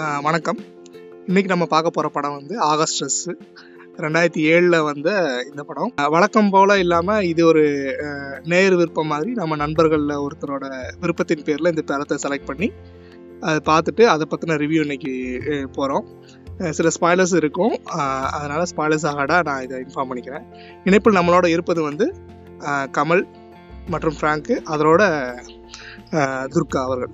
ஆஹ் வணக்கம் இன்னைக்கு நம்ம பார்க்க போகிற படம் வந்து ஆகஸ்ட் ஸ்ட்ரெஸ்ஸு ரெண்டாயிரத்தி ஏழில் வந்த இந்த படம் ஆஹ் வழக்கம் போல் இல்லாமல் இது ஒரு ஆஹ் நேர் விருப்பம் மாதிரி நம்ம நண்பர்களில் ஒருத்தரோட விருப்பத்தின் பேரில் இந்த படத்தை செலக்ட் பண்ணி அதை பார்த்துட்டு அதை பற்றின ரிவ்யூ இன்னைக்கு போகிறோம் சில ஸ்பாய்லர்ஸ் இருக்கும் ஆஹ் அதனால ஸ்பாய்லர்ஸ் ஆகாடா நான் இதை இன்ஃபார்ம் பண்ணிக்கிறேன் இணைப்பில் நம்மளோட இருப்பது வந்து ஆஹ் கமல் மற்றும் ஃப்ராங்க்கு அதோட ஆஹ் துர்கா அவர்கள்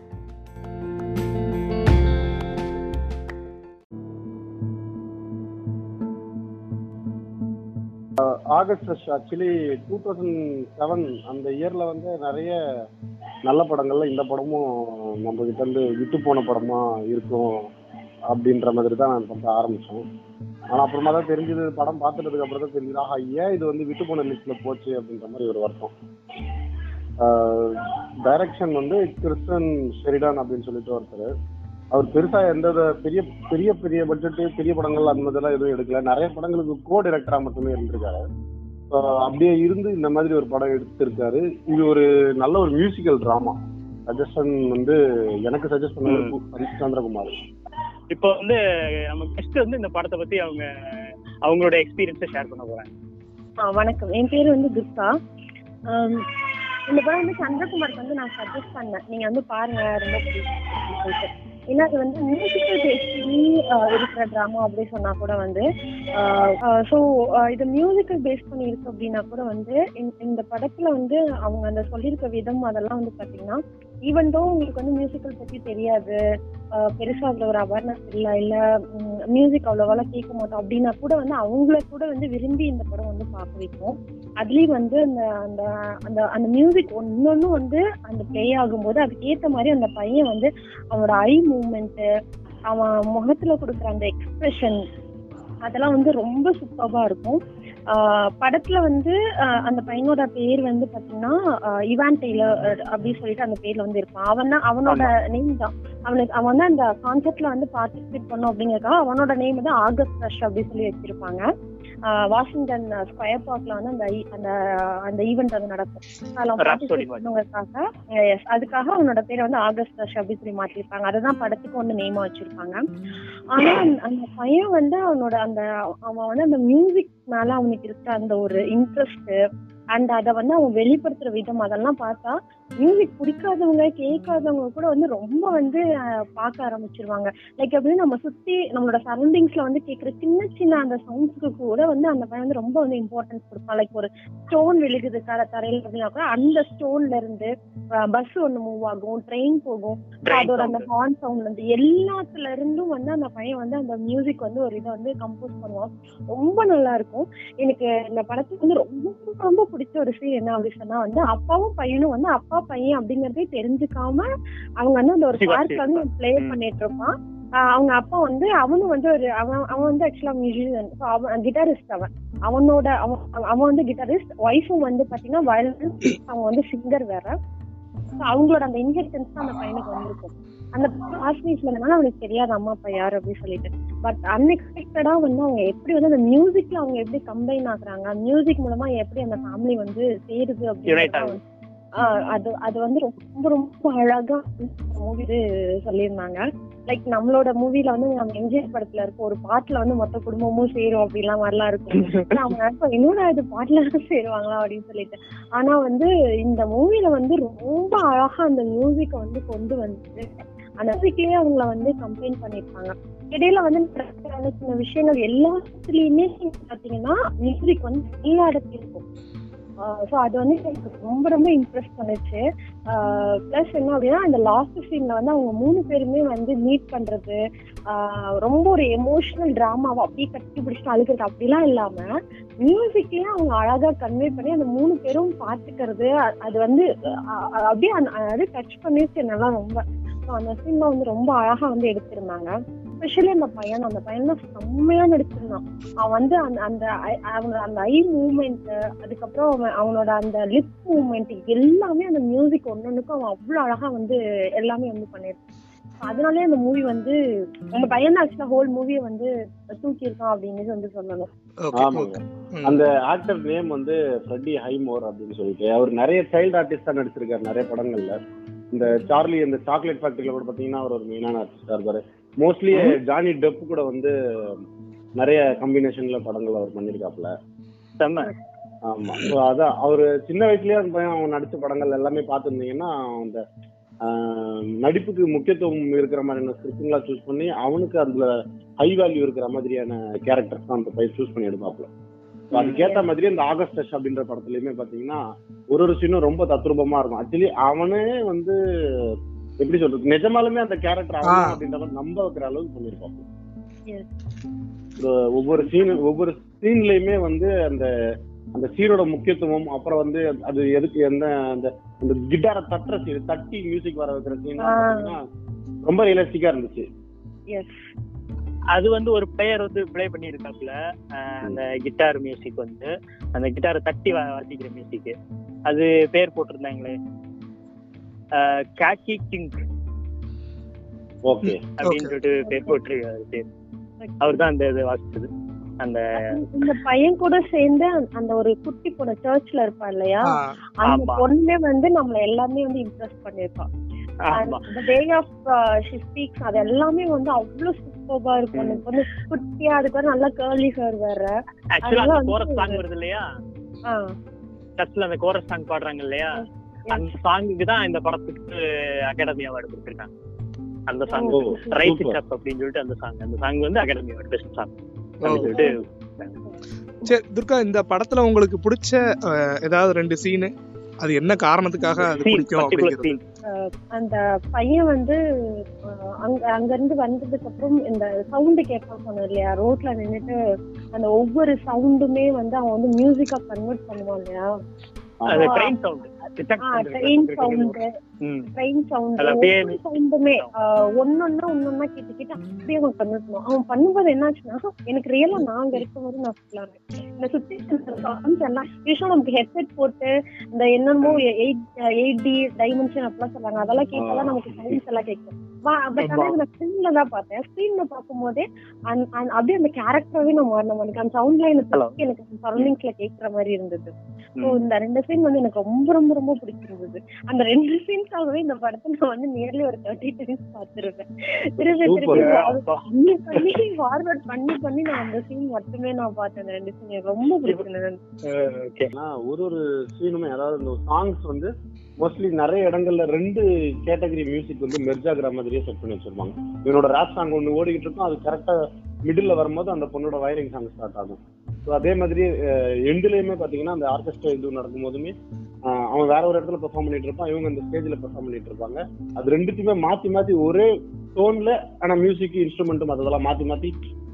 August rush actually two thousand seven அந்த இயர்ல வந்து நிறைய நல்ல படங்கள்ல இந்த படமும் நம்ம கிட்ட இருந்து விட்டு போன படமா இருக்கும் அப்படின்ற மாதிரி தான் நான் பண்ண ஆரம்பிச்சோம் ஆனா அப்புறமா தான் தெரிஞ்சது படம் பார்த்துட்டதுக்கு அப்புறம் தான் தெரிஞ்சது ஆஹா ஏன் இது வந்து விட்டு போன லிஸ்ட்ல போச்சு அப்படின்ற மாதிரி ஒரு வருத்தம் டைரக்ஷன் வந்து கிறிஸ்டன் ஷெரிடான் அப்படின்னு சொல்லிட்டு ஒருத்தர் அவர் பெருசா எந்த வித பெரிய பெரிய பெரிய பட்ஜெட் பெரிய படங்கள் அந்த மாதிரிலாம் எதுவும் எடுக்கல நிறைய படங்களுக்கு கோ டைரக்டரா மட்டுமே இருந்திருக்காரு So, அப்படியே இருந்து இந்த மாதிரி ஒரு படம் எடுத்திருக்காரு இது ஒரு நல்ல ஒரு மியூசிக்கல் டிராமா சஜஷன் வந்து எனக்கு சஜஸ்ட் பண்ணது ஹரிஷ் சந்திரகுமார் இப்போ வந்து நம்ம கெஸ்ட் வந்து இந்த படத்தை பத்தி அவங்க அவங்களோட எக்ஸ்பீரியன்ஸை ஷேர் பண்ண போறாங்க ஆ, வணக்கம் என் பேர் வந்து துர்கா ஆம், இந்த படம் வந்து சந்திரகுமாருக்கு வந்து நான் சஜஸ்ட் பண்ணேன் நீங்க வந்து பாருங்க ரொம்ப பிடிக்கும் அப்படின்னு சொல்லிட்டு ஏன்னா அது வந்து மியூசிக்கல் பேஸ்லி இருக்கிற ட்ராமா அப்படி சொன்னா கூட வந்து ஸோ இது மியூசிக்கல் பேஸ் பண்ணி இருக்கு அப்படின்னா கூட வந்து இந்த- இந்த படத்துல வந்து அவங்க அந்த சொல்லியிருக்க விதம் அதெல்லாம் வந்து பாத்தீங்கன்னா ஈவன் தோ உங்களுக்கு வந்து மியூசிக்கல் பத்தி தெரியாது ஆஹ் பெருசா அதுல ஒரு அவேர்னஸ் இல்ல இல்ல மியூசிக் அவ்வளோவா கேட்க மாட்டோம் அப்படின்னா கூட வந்து அவங்கள கூட வந்து விரும்பி இந்த படம் வந்து பார்க்க வைக்கும் அதுலயும் வந்து அந்த அந்த அந்த அந்த மியூசிக் ஒன்னொன்னு வந்து அந்த ப்ளே ஆகும்போது அதுக்கேத்த மாதிரி அந்த பையன் வந்து அவனோட ஐ மூமெண்ட் அவன் முகத்துல கொடுக்குற அந்த எக்ஸ்பிரஷன் அதெல்லாம் வந்து ரொம்ப சூப்பர்பா இருக்கும் ஆஹ் படத்துல வந்து ஆஹ் அந்த பையனோட பேர் வந்து பாத்தீங்கன்னா ஆஹ் இவான் டெய்லர் அப்படின்னு சொல்லிட்டு அந்த பேர்ல வந்து இருப்பான் அவன் தான் அவனோட நேம் தான் அவனுக்கு அவன் வந்து அந்த கான்செப்ட்ல வந்து பார்ட்டிசிபேட் பண்ணும் அப்படிங்கறதுக்காக அவனோட நேம் வந்து ஆகஸ்ட் ரஷ் அப்படின்னு சொல்லி வச்சிருப்பாங்க ஆஹ் வாஷிங்டன் ஸ்கொயர் பார்க்ல வந்து அந்த i- அந்த அந்த ஈவெண்ட் வந்து நடக்கும் அதுல அவன் Rhapsody participate மாதிரி. பண்ணுவதற்காக yes, அதுக்காக அவனோட பேரை வந்து ஆகஸ்ட் ரஷ் அப்படின்னு சொல்லி மாத்திருப்பாங்க அதுதான் படத்துக்கு வந்து நேமா வச்சிருப்பாங்க ஆனா அந்த- அந்த பையன் வந்து அவனோட அந்த அவன் வந்து அந்த மியூசிக் மேல அவனுக்கு இருக்க அந்த ஒரு இன்ட்ரெஸ்ட் அண்ட் அதை வந்து அவன் வெளிப்படுத்துற விதம் அதெல்லாம் பார்த்தா மியூசிக் பிடிக்காதவங்க கேட்காதவங்க கூட வந்து ரொம்ப வந்து அஹ், பார்க்க ஆரம்பிச்சிருவாங்க லைக் அப்படின்னு நம்ம சுத்தி நம்மளோட சரௌண்டிங்ஸ்ல வந்து கேட்குற சின்ன சின்ன அந்த சவுண்ட்ஸ்க்கு கூட வந்து அந்த பையன் வந்து ரொம்ப வந்து இம்பார்ட்டன்ஸ் கொடுப்பான் லைக் ஒரு ஸ்டோன் விழுகுது தர தரையில அப்படின்னா கூட அந்த ஸ்டோன்ல இருந்து பஸ் ஒண்ணு மூவ் ஆகும் ட்ரெயின் போகும் Train அதோட அந்த sound. ஹார்ன் சவுண்ட்ல இருந்து எல்லாத்துல இருந்தும் வந்து அந்த பையன் வந்து அந்த மியூசிக் வந்து ஒரு இதை வந்து கம்போஸ் பண்ணுவான் ரொம்ப நல்லா இருக்கும் எனக்கு இந்த படத்துக்கு வந்து ரொம்ப ரொம்ப பிடிச்ச ஒரு சீன் என்ன அப்படின்னு சொன்னா வந்து அப்பாவும் பையனும் வந்து அப்பா பையன் அப்படிங்கறதே தெரிஞ்சுக்காம அவங்க வந்து அந்த ஒரு சிவா, பார்க்ல வந்து ப்ளே ம். பண்ணிட்டு இருப்பான் ஆஹ் அவங்க அப்பா வந்து அவனும் வந்து ஒரு அவன் அவன் வந்து ஆக்சுவலா மியூசிஷியன் அவன் கிட்டாரிஸ்ட் அவன் அவனோட அவன் அவன் வந்து கிட்டாரிஸ்ட் ஒய்ஃபும் வந்து பாத்தீங்கன்னா வயலின் அவங்க வந்து சிங்கர் வேற So அவங்களோட அந்த இன்ஹெரிட்டன்ஸ் தான் அந்த பையனுக்கு வந்திருக்கும் அந்த கிளாஸ்மேட்ஸ்ல இருந்தனால அவனுக்கு தெரியாது அம்மா அப்பா யாரு அப்படின்னு சொல்லிட்டு பட் அன்எக்ஸ்பெக்டடா வந்து அவங்க எப்படி வந்து அந்த மியூசிக்ல அவங்க எப்படி கம்பைன் ஆகுறாங்க மியூசிக் மூலமா எப்படி அந்த ஃபேமிலி வந்து சேருது Unite அப்படின்னு ஆகுது. ஆஹ் அது அது வந்து ரொம்ப ரொம்ப அழகா மூவி சொல்லியிருந்தாங்க லைக் நம்மளோட மூவில வந்து நம்ம எம்ஜிஆர் படத்துல இருக்க ஒரு பாட்டுல வந்து மொத்த குடும்பமும் சேரும் அப்படிலாம் மாதிரிலாம் இருக்கும் ஆனா அவங்க நினைப்போம், என்னடா இது பாட்டுல தான் சேருவாங்களா அப்படின்னு சொல்லிட்டு ஆனா வந்து இந்த மூவில வந்து ரொம்ப அழகா அந்த மியூசிக்க வந்து கொண்டு வந்து அந்த மியூசிக்லயே அவங்கள வந்து கம்பைன் பண்ணிருப்பாங்க இடையில வந்து நடக்கிற சின்ன விஷயங்கள் எல்லாத்துலயுமே பாத்தீங்கன்னா மியூசிக் வந்து எல்லா இடத்துலயும் இருக்கும் ஸோ அது வந்து எனக்கு ரொம்ப ரொம்ப இம்ப்ரெஸ் பண்ணுச்சு ப்ளஸ் என்ன அப்படின்னா அந்த லாஸ்ட் சீன்ல வந்து அவங்க மூணு பேருமே வந்து மீட் பண்றது ஆஹ் ரொம்ப ஒரு எமோஷனல் டிராமாவை அப்படியே கட்டி பிடிச்சிட்டு அழுகிறது அப்படிலாம் இல்லாம மியூசிக்லயே அவங்க அழகா கன்வே பண்ணி அந்த மூணு பேரும் பார்த்துக்கிறது அ- அது வந்து அ- அ- அப்படியே அந்த- அது டச் பண்ணிச்சு என்னால ரொம்ப So அந்த சீன்ல வந்து ரொம்ப அழகா வந்து எடுத்திருந்தாங்க ஸ்பெஷலி அந்த பையன் அந்த பையன் தான் செம்மையா நடிச்சிருந்தான் அவன் வந்து அந்த அந்த ஐ- அவங்க அந்த ஐ மூமெண்ட் அதுக்கப்புறம் அவன் அவனோட அந்த லிப் மூமெண்ட் எல்லாமே அந்த மியூசிக் ஒன்னொன்னுக்கும் அவன் அவ்வளவு அழகா வந்து எல்லாமே வந்து பண்ணிருக்கான் அதனாலே அந்த மூவி வந்து அந்த பையன் தான் ஆக்சுவலா ஹோல் மூவியை வந்து தூக்கி இருக்கான் அப்படின்னு வந்து சொல்லணும் ஓகே ஆமாங்க ம். அந்த ஆக்டர் நேம் வந்து ஃப்ரெட்டி ஹைமோர் அப்படின்னு சொல்லிட்டு அவர் நிறைய சைல்டு ஆர்டிஸ்டா நடிச்சிருக்காரு நிறைய படங்கள்ல இந்த சார்லி இந்த சாக்லேட் ஃபேக்டரியில கூட பாத்தீங்கன்னா அவர் ஒரு மெயினான ஆர்டிஸ்டா இருப்பாரு மோஸ்ட்லி ஜானி டெப் கூட வந்து நிறைய காம்பினேஷன்ல படங்கள் அவர் பண்ணியிருக்காப்புல செம்ம ஆமா ஸோ அதான் அவர் சின்ன வயசுலயே அந்த பையன் அவன் நடிச்ச படங்கள் எல்லாமே பார்த்துருந்தீங்கன்னா அந்த ஆஹ், நடிப்புக்கு முக்கியத்துவம் இருக்கிற மாதிரியான ஸ்கிரிப்டுங்களா சூஸ் பண்ணி அவனுக்கு அதுல ஹை வேல்யூ இருக்கிற மாதிரியான கேரக்டர்ஸ் தான் அந்த பையன் சூஸ் பண்ணி எடுப்பாப்புல So அதுக்கேத்த மாதிரி இந்த ஆகஸ்ட் டச் அப்படின்ற படத்துலயுமே பாத்தீங்கன்னா ஒரு ஒரு சீனும் ரொம்ப தத்ரூபமா இருக்கும் ஆக்சுவலி அவனே வந்து எப்படி சொல்றது நிஜமாலுமே அந்த கேரக்டர் அவன் ஆ. அப்படின்ற மாதிரி நம்ப வைக்கிற அளவுக்கு பண்ணிருப்பாங்க Yes. ஒவ்வொரு சீன் ஒவ்வொரு சீன்லயுமே வந்து அந்த அந்த சீனோட முக்கியத்துவம் அப்புறம் வந்து அது எதுக்கு எந்த அந்த அந்த கிட்டாரை தட்டுற சீன் தட்டி மியூசிக் வர வைக்கிற சீன் ஆ. ரொம்ப ரியலிஸ்டிக்கா இருந்துச்சு எஸ் அது வந்து ஒரு பிளேயர் வந்து ப்ளே பண்ணியிருக்காப்புல அஹ் அந்த கிட்டார் மியூசிக் வந்து அந்த கிட்டாரை தட்டி வா- வாசிக்கிற மியூசிக் அது பேர் போட்டிருந்தாங்களே காக்கி கிங் ஓகே அப்படின்னு சொல்லிட்டு பேர் போட்டிருக்காரு பேர் அவர் தான் அந்த இது வாசிச்சது அந்த இந்த பையன் கூட சேர்ந்து அந்த- அந்த ஒரு குட்டி பொண்ணு சர்ச்ல இருப்பா இல்லையா ஆ, அந்த ஆமா. பொண்ணே வந்து நம்மள எல்லாமே வந்து இம்ப்ரெஸ் பண்ணிருப்பா ஆமா the way of uh, she speaks அது எல்லாமே வந்து அவ்வளவு சூப்பர்பா இருக்கும் அந்த பொண்ணு குட்டியா அதுக்கு வந்து நல்லா கேர்லி ஹேர் வேற ஆக்சுவலா அதெல்லாம் அந்த கோரஸ் வந்து- சாங் வருது இல்லையா ஆ, சர்ச்ல அந்த கோரஸ் சாங் பாடுறாங்க இல்லையா அந்த சாங்குக்கு தான் இந்த படத்துக்கு அகாடமி அவார்டு கொடுத்துருக்காங்க அந்த song oh right super up அப்படின்னு சொல்லிட்டு அந்த சாங் அந்த சாங் வந்து academy award best song oh. சொல்லிட்டு சரி துர்கா இந்த படத்துல உங்களுக்கு பிடிச்ச அஹ், ஏதாவது ரெண்டு சீனு அது என்ன காரணத்துக்காக அது scene, பிடிக்கும் particular அப்படிங்கிறது scene. அந்த பையன் வந்து அஹ், அங்க அங்க இருந்து வந்ததுக்கு அப்புறம் இந்த சவுண்ட் கேட்பான் சொன்னோம் இல்லையா ரோட்ல நின்னுட்டு அந்த ஒவ்வொரு சவுண்டுமே வந்து அவன் வந்து மியூசிக்கா கன்வெர்ட் பண்ணுவான் இல்லையா அந்த ஆ. Train sound train sound hmm train sound அது அப்படியே ஒவ்வொரு சவுண்டுமே ஒன்னொன்னா ஒன்னொன்னா கேட்டு கேட்டு அப்படியே அவன் பண்ணுவான் அவன் பண்ணும்போது என்னாச்சுன்னா எனக்கு ரியலா நான் அங்க இருக்கும்போது நான் ஃபீல் இந்த சுச்சுவேஷன் சாங்ஸ் எல்லாம் யூஸ்வலா நமக்கு ஹெட்செட் போட்டு இந்த என்னமோ எயிட் எயிட் டி டைமென்ஷன் அப்படிலாம் சொல்றாங்க அதெல்லாம் கேட்டாதான் நமக்கு சவுண்ட்ஸ் எல்லாம் கேட்கும் பட் ஆனா நான் ஸ்கிரீன்ல தான் பார்த்தேன் ஸ்கிரீன்ல பார்க்கும்போதே அந்த- அந்த- அப்படியே அந்த கேரக்டராவே நான் மாறின எனக்கு அந்த சவுண்ட்ல Hello. எனக்கு எனக்கு சரௌண்டிங்ஸ்ல கேட்கற மாதிரி இருந்தது ஸோ ம். இந்த ரெண்டு சீன் வந்து எனக்கு ரொம்ப ரொம்ப ரொம்ப பிடிச்சிருந்தது அந்த ரெண்டு சீன்ஸாகவே இந்த படத்தை நான் வந்து நியர்லி ஒரு தேர்ட்டி டைம்ஸ் பார்த்திருப்பேன் திருப்பி Super. திருப்பி அப்பா. பண்ணி பண்ணி ஃபார்வர்ட் பண்ணி பண்ணி நான் அந்த சீன் மட்டுமே நான் பார்த்தேன் அந்த ரெண்டு சீன் எனக்கு ரொம்ப பிடிச்சிருந்தது ஓகே ஏன்னா ஒரு ஒரு சீனுமே அதாவது இந்த சாங்ஸ் வந்து மோஸ்ட்லி நிறைய இடங்கள்ல ரெண்டு கேட்டகரி மியூசிக் வந்து மெர்ஜ் ஆகுற மாதிரியே செட் பண்ணி வச்சிருப்பாங்க இவனோட ரேப் சாங் ஒன்று ஓடிக்கிட்டு இருக்கும் அது கரெக்டா மிடில் வரும்போது அந்த பொண்ணோட வயரிங் சாங் ஸ்டார்ட் ஆகும் ஸோ அதே மாதிரி எண்டுலேயுமே பார்த்தீங்கன்னா அந்த ஆர்கெஸ்ட்ரா இது நடக்கும் போதுமே அஹ், அவன் வேற ஒரு இடத்துல பெர்ஃபார்ம் பண்ணிட்டு இருப்பான் இவங்க அந்த ஸ்டேஜ்ல பெர்ஃபார்ம் பண்ணிட்டு இருப்பாங்க அது ரெண்டுத்தையுமே மாத்தி மாத்தி ஒரே டோன்ல ஆனா மியூசிக் இன்ஸ்ட்ருமெண்ட்டும் அதெல்லாம் மாத்தி மாத்தி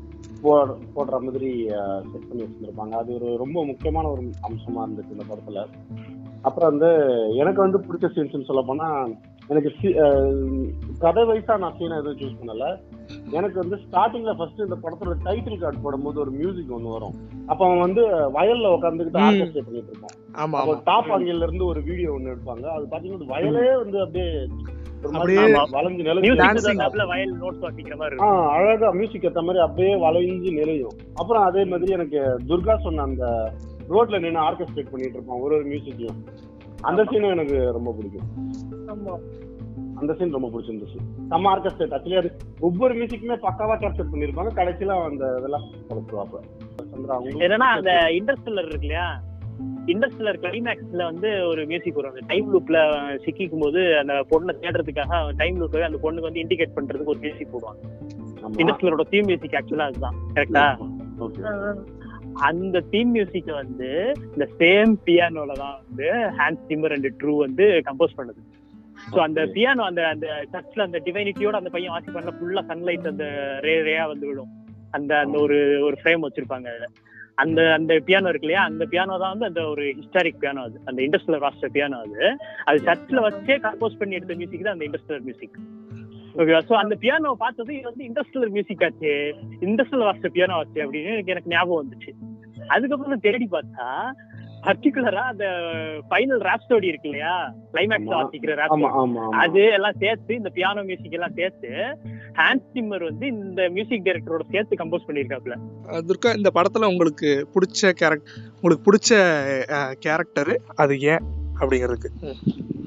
போட- போடுற மாதிரி செட் பண்ணி வச்சிருப்பாங்க அது ஒரு ரொம்ப முக்கியமான ஒரு அம்சமா இருந்துச்சு இந்த படத்துல அப்புறம் வந்து எனக்கு வந்து பிடிச்ச சீன்ஸ்னு சொல்ல போனா எனக்கு சி- அஹ் கதை வைஸா நான் சீனை எதுவும் சூஸ் பண்ணல எனக்கு வந்து ஸ்டார்டிங்ல ஃபர்ஸ்ட் இந்த படத்தோட டைட்டில் கார்டு போடும்போது ஒரு மியூசிக் ஒன்று வரும் அப்ப அவன் வந்து வயல்ல உட்காந்துக்கிட்டு ம். ஆர்கெஸ்ட்ரேட் பண்ணிட்டு இருப்பான் ஆமா அப்போ ஆமா டாப் ஆங்கிள் இருந்து ஒரு வீடியோ ஒன்று எடுப்பாங்க அது பாத்தீங்கன்னா வயலே வந்து அப்படியே ஒரு மாதிரி அப்படியே வளைஞ்சு நிலச்சி மியூசிக் Dancing. டப்ல வயல் நோட்ஸ் வாசிக்கிற மாதிரி ஆ இருக்கும் அழகா மியூசிக் ஏத்த மாதிரி அப்படியே வளைஞ்சு நிலையும் அப்புறம் அதே மாதிரி எனக்கு துர்கா சொன்ன அந்த ரோட்ல நின்று ஆர்கெஸ்ட்ரேட் பண்ணிட்டு இருப்பான் ஒரு ஒரு மியூசிக்கையும் அந்த சீனும் எனக்கு ரொம்ப பிடிக்கும் ஆமா அந்த சீன் ரொம்ப பிடிச்சிருந்துச்சு நம்ம ஆர்கெஸ்ட்ரேட் ஆக்சுவலி அது ஒவ்வொரு மியூசிக்குமே பக்காவா கேப்சர் பண்ணிருப்பாங்க கடைசியில அந்த இதெல்லாம் கொடுத்துருவாப்ப சந்திரா உங்களுக்கு என்னன்னா அந்த இண்டஸ்ட்ரியலர் இருக்கு இல்லையா இண்டஸ்ட்ரியலர் கிளைமேக்ஸ்ல வந்து ஒரு மியூசிக் வரும் அந்த டைம் லூப்ல சிக்கிக்கும் போது அந்த பொண்ணை தேடுறதுக்காக டைம் லூப்ல அந்த பொண்ணுக்கு வந்து இண்டிகேட் பண்றதுக்கு ஒரு மியூசிக் போடுவாங்க ஆமா. இண்டஸ்ட்ரியலரோட தீம் மியூசிக் ஆக்சுவலா அதுதான் கரெக்டா Okay. ஆஹ் அந்த தீம் மியூசிக் வந்து இந்த சேம் பியானோல தான் வந்து ஹேண்ட் சிம்மர் அண்ட் ட்ரூ வந்து கம்போஸ் பண்ணுது சோ அந்த Okay. பியானோ அந்த அந்த சர்ச்ல அந்த டிவைனிட்டியோட அந்த பையன் வாசி பண்ண ஃபுல்லா சன்லைட் அந்த ரே ரேயா வந்து விடும் அந்த அந்த ஒரு ஒரு ஃப்ரேம் வச்சிருப்பாங்க அதுல அந்த அந்த பியானோ இருக்கு இல்லையா அந்த பியானோ தான் வந்து அந்த ஒரு ஹிஸ்டாரிக் பியானோ அது அந்த இண்டஸ்ட்ரியல் வாஸ்டர் பியானோ அது அது சர்ச்ல வச்சே கம்போஸ் பண்ணி எடுத்த மியூசிக் தான் அந்த இண்டஸ்ட்ரியல் மியூசிக் ஓகேவா சோ அந்த பியானோ பார்த்தது இது வந்து இண்டஸ்ட்ரியல் மியூசிக் ஆச்சு இண்டஸ்ட்ரியல் வாஸ்டர் பியானோ ஆச்சு அப்படின்னு எனக்கு எனக்கு ஞாபகம் வந்துச்சு அதுக்கப்புறம் நான் தேடி பார்த்தா பர்டிகுலரா அந்த ஃபைனல் ரேப் ஸ்டோரி இருக்கு இல்லையா கிளைமேக்ஸ் ஆமா. வாசிக்கிற ரேப் ஆமா ஆமா ஆமா அது எல்லாம் சேர்த்து இந்த பியானோ மியூசிக் எல்லாம் சேர்த்து ஹேண்ட் சிம்மர் வந்து இந்த மியூசிக் டைரக்டரோட சேர்த்து கம்போஸ் பண்ணிருக்காப்ல அஹ் துர்கா இந்த படத்துல உங்களுக்கு பிடிச்ச கேரக்டர் உங்களுக்கு பிடிச்ச கேரக்டர் அது ஏன் அப்படிங்கிறதுக்கு ம்.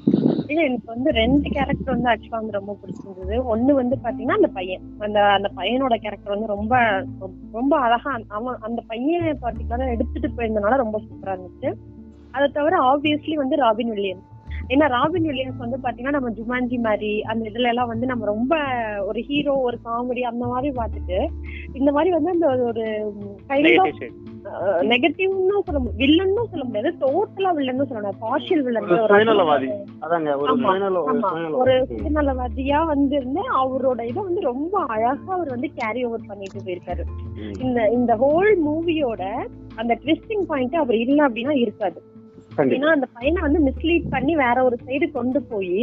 அப்படின்னா எனக்கு வந்து ரெண்டு கேரக்டர் வந்து ஆக்சுவலா வந்து ரொம்ப பிடிச்சிருந்தது ஒண்ணு வந்து பாத்தீங்கன்னா அந்த பையன் அந்த அந்த பையனோட கேரக்டர் வந்து ரொம்ப ரொம்ப அழகா அவன் அந்த பையன் பர்டிகுலரா எடுத்துட்டு போயிருந்தனால ரொம்ப சூப்பரா இருந்துச்சு அதை தவிர ஆப்வியஸ்லி வந்து ராபின் வில்லியம்ஸ் ஏன்னா ராபின் வில்லியம்ஸ் வந்து பாத்தீங்கன்னா நம்ம ஜுமான்ஜி மாதிரி அந்த இதுல எல்லாம் வந்து நம்ம ரொம்ப ஒரு ஹீரோ ஒரு காமெடி அந்த மாதிரி பார்த்துட்டு இந்த மாதிரி வந்து அந்த ஒரு கைண்ட் ஆஃப் நெகட்டிவ் ஷேட் நெகட்டிவ்னு சொல்ல முடியாது வில்லன்னு சொல்ல முடியாது டோட்டலா வில்லன்னு சொல்ல முடியாது பார்ஷியல் வில்லன் ஒரு சுயநலவாதி. அதாங்க ஒரு ஆமா, சுயநல ஒரு ஆமா. சுயநல ஒரு சுயநலவாதியா வந்திருந்து அவரோட இதை வந்து ரொம்ப அழகா அவர் வந்து கேரி ஓவர் பண்ணிட்டு போயிருக்காரு ம். இந்த இந்த ஹோல் மூவியோட அந்த ட்விஸ்டிங் பாயிண்ட் அவர் இல்ல அப்படின்னா இருக்காது கண்டிப்பா ஏன்னா அந்த பையனை வந்து மிஸ்லீட் பண்ணி வேற ஒரு சைடு கொண்டு போய்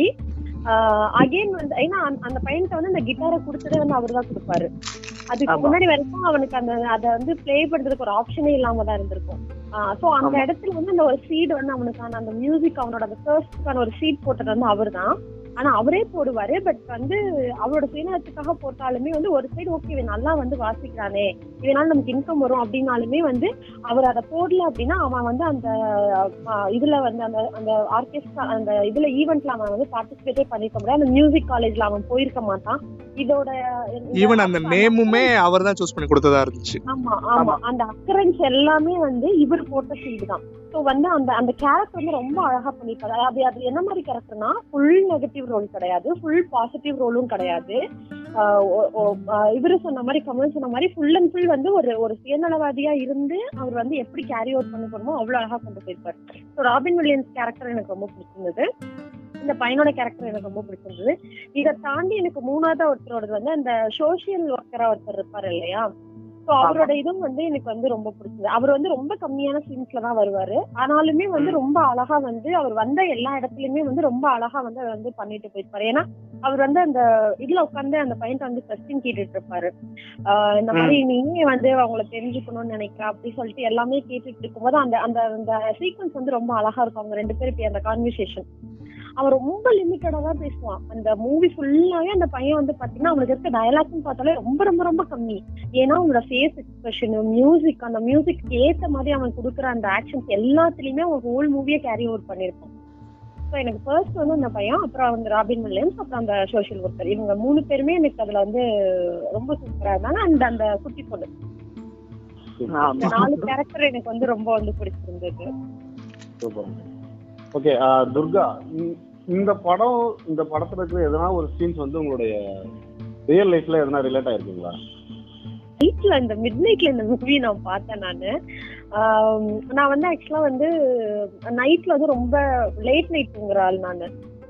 அகைன் வந்து ஏன்னா அந்த- அந்த பையன்கிட்ட வந்து அந்த கிட்டாரை கொடுத்ததே வந்து அவர் தான் கொடுப்பாரு அதுக்கு ஆமா. முன்னாடி வரைக்கும் அவனுக்கு அந்த அதை வந்து ப்ளே பண்றதுக்கு ஒரு ஆப்ஷனே இல்லாம தான் இருந்திருக்கும் சோ அந்த ஆமா. இடத்துல வந்து அந்த ஒரு சீட் வந்து அவனுக்கான அந்த மியூசிக் அவனோட அந்த ஃபர்ஸ்ட்கான ஒரு சீட் போட்டது வந்து அவர் தான் ஆனா அவரே போடுவாரு பட் வந்து அவரோட சுயநலத்துக்காக போட்டாலுமே வந்து ஒரு சைடு ஓகே இவன் நல்லா வந்து வாசிக்கிறானே இதனால நமக்கு இன்கம் வரும் அப்படின்னாலுமே வந்து அவர் அதை போடல அப்படின்னா அவன் வந்து அந்த ஆஹ், இதுல வந்து அந்த அந்த ஆர்கெஸ்ட்ரா அந்த இதுல ஈவெண்ட்ல அவன் வந்து பார்ட்டிசிபேட்டே பண்ணிருக்க முடியாது அந்த மியூசிக் காலேஜ்ல அவன் போயிருக்க மாட்டான் இதோட இந்த- ஈவன் அந்த நேமுமே அவர் தான் சூஸ் பண்ணி கொடுத்ததா இருந்துச்சு ஆமா ஆமா அந்த அக்கரன்ஸ் எல்லாமே வந்து இவர் போட்ட சீடு தான் சோ வந்து அந்த அந்த கேரக்டர் வந்து ரொம்ப அழகா பண்ணிருக்காரு அது அது என்ன மாதிரி கேரக்டர்னா ஃபுல் நெகட்டிவ் ரோல் கிடையாது ஃபுல் பாசிட்டிவ் ரோலும் கிடையாது ஆஹ் ஒ- ஒ- ஆஹ் இவரு சொன்ன மாதிரி கமல் சொன்ன மாதிரி ஃபுல் அண்ட் ஃபுல் வந்து ஒரு ஒரு சுயநலவாதியா இருந்து அவர் வந்து எப்படி கேரி அவுட் பண்ண போறோமோ அவ்வளவு அழகா கொண்டு போயிருப்பாரு ஸோ ராபின் வில்லியன்ஸ் கேரக்டர் எனக்கு ரொம்ப பிடிச்சிருந்தது இந்த பையனோட கேரக்டர் எனக்கு ரொம்ப பிடிச்சிருந்தது இதை தாண்டி எனக்கு மூணாவது ஒருத்தரோடது வந்து அந்த சோசியல் ஒர்க்கரா ஒருத்தர் இருப்பாரு இல்லையா சோ அவரோட இதுவும் வந்து எனக்கு வந்து ரொம்ப பிடிச்சது அவர் வந்து ரொம்ப கம்மியான சீன்ஸ்ல தான் வருவாரு ஆனாலுமே வந்து ரொம்ப அழகா வந்து அவர் வந்த எல்லா இடத்துலயுமே வந்து ரொம்ப அழகா வந்து அதை வந்து பண்ணிட்டு போயிருப்பாரு ஏன்னா அவர் வந்து அந்த இதுல உட்காந்து அந்த பையன் வந்து கொஸ்டின் கேட்டுட்டு இருப்பாரு ஆஹ் இந்த மாதிரி நீ வந்து அவங்கள தெரிஞ்சுக்கணும்னு நினைக்கிற அப்படி சொல்லிட்டு எல்லாமே கேட்டுட்டு இருக்கும்போது அந்த அந்த அந்த சீக்வன்ஸ் வந்து ரொம்ப அழகா இருக்கும் அவங்க ரெண்டு பேரும் அந்த கான்வர்சேஷன் அவன் ரொம்ப லிமிட்டடா தான் பேசுவான் அந்த மூவி ஃபுல்லாவே அந்த பையன் வந்து பாத்தீங்கன்னா அவனுக்கு இருக்க டயலாக்னு பார்த்தாலே ரொம்ப ரொம்ப ரொம்ப கம்மி ஏன்னா அவனோட ஃபேஸ் எக்ஸ்பிரஷன் மியூசிக் அந்த மியூசிக் ஏத்த மாதிரி அவன் கொடுக்குற அந்த ஆக்ஷன்ஸ் எல்லாத்துலயுமே அவன் ஹோல் மூவியை கேரி ஓவர் பண்ணிருப்பான் ஸோ எனக்கு ஃபர்ஸ்ட் வந்து அந்த பையன் அப்புறம் வந்து ராபின் வில்லியம்ஸ் அப்புறம் அந்த சோஷியல் ஒர்க்கர் இவங்க மூணு பேருமே எனக்கு அதுல வந்து ரொம்ப சூப்பரா இருந்தாங்க அண்ட் அந்த குட்டி பொண்ணு இந்த ஆமா நாலு கேரக்டர் எனக்கு வந்து ரொம்ப வந்து பிடிச்சிருந்தது சூப்பர் ஓகே துர்கா இந்த- இந்த படம் இந்த படத்துல இருக்கிற எதனா ஒரு சீன்ஸ் வந்து உங்களுடைய ரியல் லைஃப்ல எதனா ரிலேட் ஆயிருக்குங்களா நைட்ல இந்த மிட் நைட்ல இந்த மூவி நான் பார்த்தேன் நானு ஆம், நான் வந்து ஆக்சுவலா வந்து நைட்ல வந்து ரொம்ப லேட் நைட் தூங்குற ஆள் நானு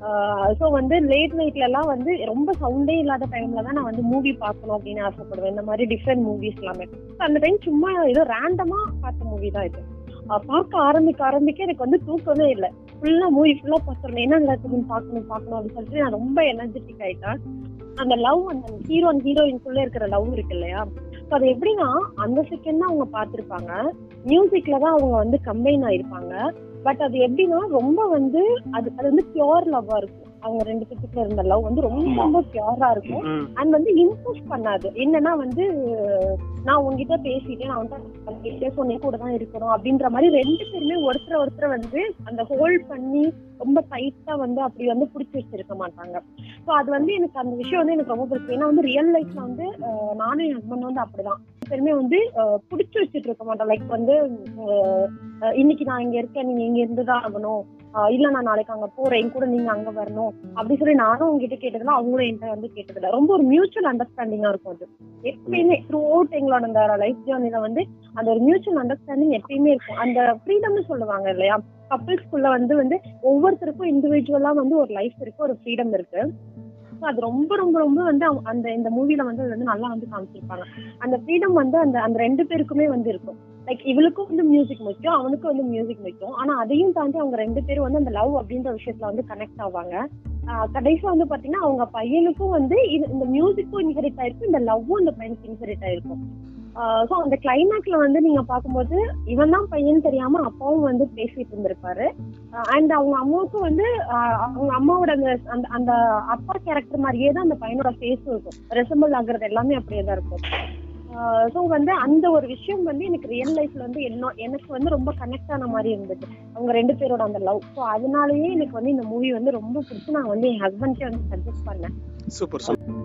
ஸோ வந்து லேட் நைட்ல எல்லாம் வந்து ரொம்ப சவுண்டே இல்லாத டைம்ல தான் நான் வந்து மூவி பார்க்கணும் அப்படின்னு ஆசைப்படுவேன் இந்த மாதிரி டிஃப்ரெண்ட் மூவிஸ் எல்லாமே So, அந்த டைம் சும்மா ஏதோ ரேண்டமா பார்த்த மூவி தான் இது ஆஹ் பார்க்க ஆரம்பிக்க ஆரம்பிக்க எனக்கு வந்து தூக்கமே இல்லை ஃபுல்லா மூவி ஃபுல்லா பார்த்துருந்தேன் என்ன நடக்குதுன்னு பார்க்கணும் பார்க்கணும் அப்படின்னு சொல்லிட்டு நான் ரொம்ப எனர்ஜெட்டிக் ஆயிட்டேன் அந்த லவ் அந்த ஹீரோ அண்ட் ஹீரோயின்குள்ள இருக்கிற லவ் இருக்கு இல்லையா So அது எப்படின்னா அந்த செகண்ட் தான் அவங்க பார்த்திருப்பாங்க மியூசிக்ல தான் அவங்க வந்து கம்பைன் ஆயிருப்பாங்க பட் அது எப்படின்னா ரொம்ப வந்து அது அது வந்து பியோர் லவ்வா இருக்கும் அவங்க ரெண்டு பேத்துக்குள்ள இருந்த லவ் வந்து ரொம்ப ஆமா. ரொம்ப பியோரா இருக்கும் அண்ட் வந்து இம்போஸ் பண்ணாது என்னன்னா வந்து நான் உங்ககிட்ட பேசிட்டேன் நான் வந்து சொன்னே கூட தான் இருக்கணும் அப்படின்ற மாதிரி ரெண்டு பேருமே ஒருத்தர் ஒருத்தர் வந்து அந்த ஹோல்ட் பண்ணி ரொம்ப டைட்டா வந்து அப்படி வந்து பிடிச்சி வச்சிருக்க மாட்டாங்க ஸோ அது வந்து எனக்கு அந்த விஷயம் வந்து எனக்கு ரொம்ப பிடிக்கும் ஏன்னா வந்து ரியல் லைஃப்ல வந்து அஹ், நானும் என் ஹஸ்பண்ட் வந்து அப்படிதான் ரெண்டு பேருமே வந்து அஹ், பிடிச்சி வச்சுட்டு இருக்க மாட்டோம் லைக் வந்து அஹ், அஹ், இன்னைக்கு நான் இங்க இருக்கேன் நீங்க இங்க இருந்துதான் ஆகணும் ஆஹ் இல்ல நான் நாளைக்கு அங்க போறேன் என் கூட நீங்க அங்க வரணும் அப்படி சொல்லி நானும் உங்ககிட்ட கேட்டதுல அவங்களும் என்கிட்ட வந்து கேட்டதில்ல ரொம்ப ஒரு மியூச்சுவல் அண்டர்ஸ்டாண்டிங்கா இருக்கும் அது எப்பயுமே த்ரூ அவுட் எங்களோட அந்த லைஃப் ஜேர்னில வந்து அந்த ஒரு மியூச்சுவல் அண்டர்ஸ்டாண்டிங் எப்பயுமே இருக்கும் அந்த ஃப்ரீடம்னு சொல்லுவாங்க இல்லையா கப்பிள்ஸ்குள்ள வந்து வந்து ஒவ்வொருத்தருக்கும் இண்டிவிஜுவலா வந்து ஒரு லைஃப் இருக்கு ஒரு ஃப்ரீடம் இருக்கு So அது ரொம்ப ரொம்ப ரொம்ப வந்து அவங்க- அந்த இந்த மூவில வந்து அது வந்து நல்லா வந்து காமிச்சிருப்பாங்க அந்த ஃப்ரீடம் வந்து அந்த அந்த ரெண்டு பேருக்குமே வந்து இருக்கும் லைக் இவளுக்கும் வந்து மியூசிக் முக்கியம் அவனுக்கும் வந்து மியூசிக் முக்கியம் ஆனா அதையும் தாண்டி அவங்க ரெண்டு பேரும் வந்து அந்த லவ் அப்படின்ற விஷயத்துல வந்து கனெக்ட் ஆவாங்க ஆஹ் கடைசியா வந்து பாத்தீங்கன்னா அவங்க பையனுக்கும் வந்து இது இந்த மியூசிக்கும் இன்ஹெரிட் ஆயிருக்கும் இந்த லவ்வும் அந்த பையனுக்கு இன்ஹெரிட் ஆயிருக்கும் ஸோ அந்த கிளைமேக்ல வந்து நீங்க பார்க்கும்போது இவன் தான் பையன் தெரியாம அப்பாவும் வந்து பேசிட்டு இருந்திருப்பாரு அண்ட் அவங்க அம்மாவுக்கும் வந்து ஆஹ் அவங்க அம்மாவோட அந்த அந்த அந்த அப்பா கேரக்டர் மாதிரியே தான் அந்த பையனோட ஃபேஸும் இருக்கும் ரெசம்பிள் ஆகுறது எல்லாமே அப்படியே தான் இருக்கும் ஸோ வந்து அந்த ஒரு விஷயம் வந்து எனக்கு ரியல் லைஃப்ல வந்து என்ன எனக்கு வந்து ரொம்ப கனெக்ட் ஆன மாதிரி இருந்துச்சு அவங்க ரெண்டு பேரோட அந்த லவ் ஸோ அதனாலயே எனக்கு வந்து இந்த மூவி வந்து ரொம்ப பிடிச்சி நான் வந்து என் ஹஸ்பண்ட்கே வந்து சஜஸ்ட் பண்ணேன் சூப்பர் சூப்பர்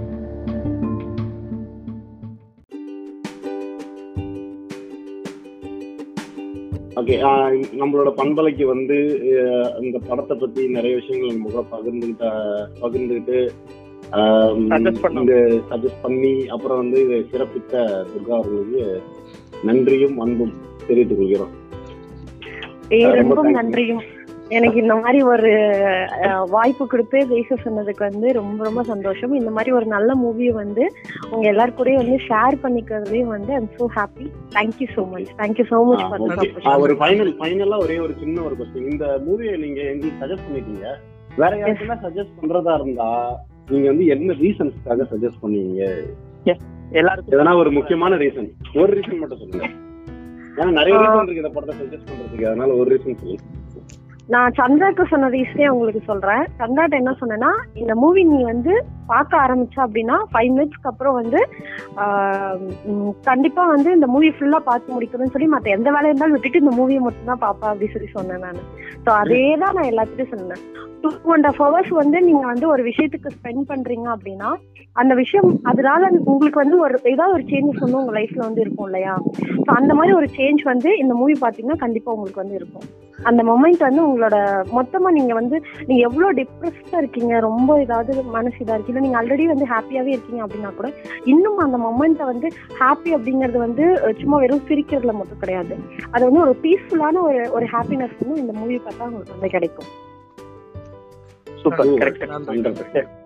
ஓகே நம்மளோட பண்பலைக்கு வந்து அஹ், இந்த படத்தை பத்தி நிறைய விஷயங்கள் நம்ம கூட பகிர்ந்துகிட்ட பகிர்ந்துகிட்டு ஆம், Suggest பண்ணோம். இந்த சஜஸ்ட் பண்ணி அப்புறம் வந்து இதை சிறப்பித்த துர்கா அவர்களுக்கு நன்றியும் அன்பும் தெரிவித்துக் கொள்கிறோம் ஏய், ரொம்ப ரொம்ப thank you. நன்றியும் எனக்கு இந்த மாதிரி ஒரு அஹ், வாய்ப்பு கொடுத்து பேச சொன்னதுக்கு வந்து ரொம்ப ரொம்ப சந்தோஷம் இந்த மாதிரி ஒரு நல்ல மூவியை வந்து உங்க எல்லாரு கூடயும் வந்து ஷேர் பண்ணிக்கிறதுலயும் வந்து I'm so happy thank you so much thank you so much ah, for okay. This ah, ஒரு ஃபைனல் ஃபைனலா ஒரே ஒரு சின்ன ஒரு கொஸ்டின் இந்த மூவியை நீங்க எங்களுக்கு சஜஸ்ட் பண்ணிட்டீங்க வேற யாருக்குன்னா சஜஸ்ட் பண்றதா இருந்தா நீங்க வந்து என்ன ரீசன்ஸ்க்காக சஜஸ்ட் பண்ணுவீங்க எல்லாருக்கும் எதனா ஒரு முக்கியமான ரீசன் ஒரு ரீசன் மட்டும் சொல்லுங்க ஏன்னா நிறைய ரீசன் இருக்கு இந்த படத்தை சஜஸ்ட் பண்றதுக்கு அதனால ஒரு ரீசன் சொல்லுங்க நான் சந்திராக்கு சொன்ன ரீசனே உங்களுக்கு சொல்றேன் சந்திராட்ட என்ன சொன்னேன்னா இந்த மூவி நீ வந்து பார்க்க ஆரம்பிச்ச அப்படின்னா ஃபைவ் மினிட்ஸ்க்கு அப்புறம் வந்து ஆஹ், உம், கண்டிப்பா வந்து இந்த மூவி ஃபுல்லா பார்த்து முடிக்கணும்னு சொல்லி மத்த எந்த வேலையா இருந்தாலும் விட்டுட்டு இந்த மூவியை மட்டும் தான் பாப்பா அப்படின்னு சொல்லி சொன்னேன் நான் ஸோ அதே தான் நான் எல்லாத்துட்டும் சொன்னேன் டூ அண்ட் ஹாஃப் ஹவர்ஸ் வந்து நீங்க வந்து ஒரு விஷயத்துக்கு ஸ்பெண்ட் பண்றீங்க அப்படின்னா அந்த விஷயம் அதனால உங்களுக்கு வந்து ஒரு ஏதாவது ஒரு சேஞ்சஸ் வந்து உங்க லைஃப்ல வந்து இருக்கும் இல்லையா ஸோ அந்த மாதிரி ஒரு சேஞ்ச் வந்து இந்த மூவி பாத்தீங்கன்னா கண்டிப்பா உங்களுக்கு வந்து இருக்கும் அந்த மொமெண்ட் வந்து உங்களோட மொத்தமா நீங்க வந்து நீங்க எவ்வளவு டிப்ரெஸ்டா இருக்கீங்க ரொம்ப ஏதாவது மனசு இதா இருக்கு இல்ல நீங்க ஆல்ரெடி வந்து ஹாப்பியாவே இருக்கீங்க அப்படின்னா கூட இன்னும் அந்த மொமெண்ட்டை வந்து ஹாப்பி அப்படிங்கிறது வந்து அஹ், சும்மா வெறும் சிரிக்கிறதுல மட்டும் கிடையாது அது வந்து ஒரு பீஸ்ஃபுல்லான ஒரு ஒரு ஹாப்பினஸ் வந்து இந்த மூவி பார்த்தா உங்களுக்கு வந்து கிடைக்கும் சூப்பர் கரெக்ட் நன்றி நன்றி